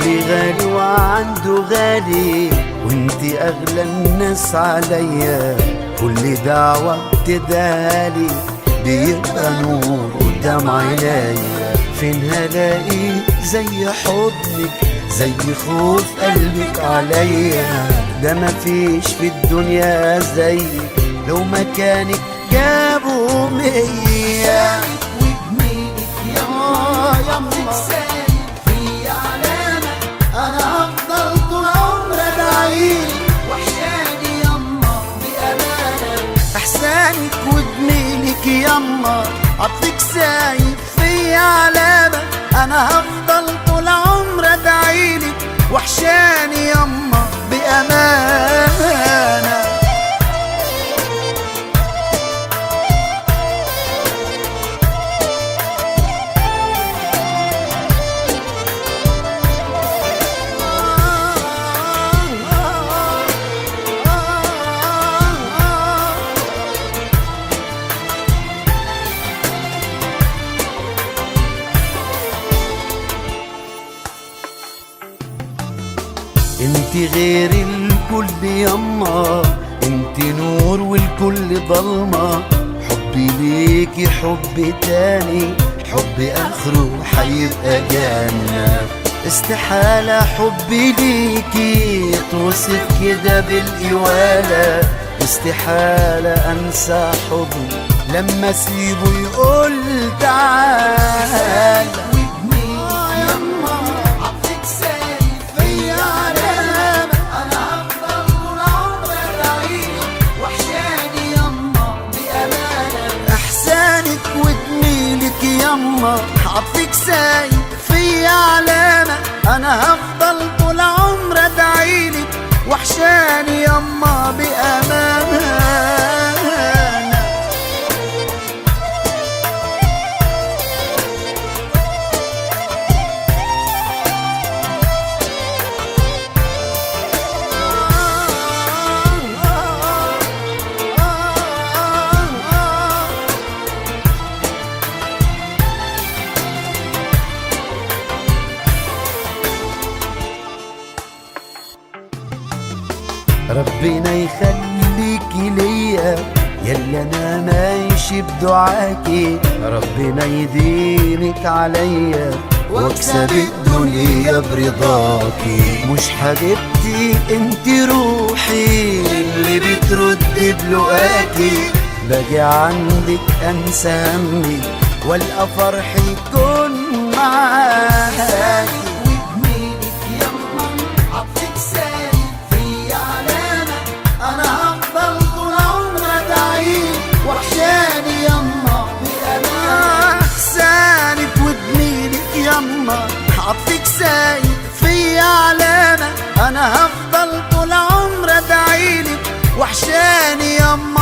قلبي غالي وعنده غالي وانتي اغلى الناس عليا كل دعوة تدالي بيبقى نور قدام عينيا فين هلاقي زي حضنك زي خوف قلبك عليا ده مفيش في الدنيا زي لو مكانك جابوا مية وجميلك يا آه يا عمرك أما. سايب في علامة أنا هفضل طول عمري أدعيلك وحشاني يما بأمانة احسانك وجميلك يما عطفك سايب في علامة انا هفضل طول عمري ادعيلك وحشاني يما بامانة انت غير الكل يما انت نور والكل ضلمة حبي ليكي حب تاني حب اخره حيبقى جنة استحالة حبي ليكي توصف كده بالإوالة استحالة انسى حبي لما اسيبه يقول تعالى وجميلك يما عطفك سايب في علامة أنا هفضل طول عمري أدعيلك وحشاني يما بأمانة احسانك وجميلك يما عطفك سايب في علامة انا هفضل طول عمري ادعيلك وحشاني يما بامانة ربنا يخليكي ليا يلا انا ماشي بدعاكي ربنا يديمك عليا واكسب الدنيا برضاكي مش حبيبتي انت روحي اللي بترد بلقاكي باجي عندك انسى همي والقى فرحي يكون معاكي وجميلك يما عطفك سايب في علامة أنا هفضل طول عمري أدعيلك وحشاني يما بأمانة احسانك وجميلك يما حطك سايب في علامة انا هفضل طول عمري ادعيلك وحشاني يما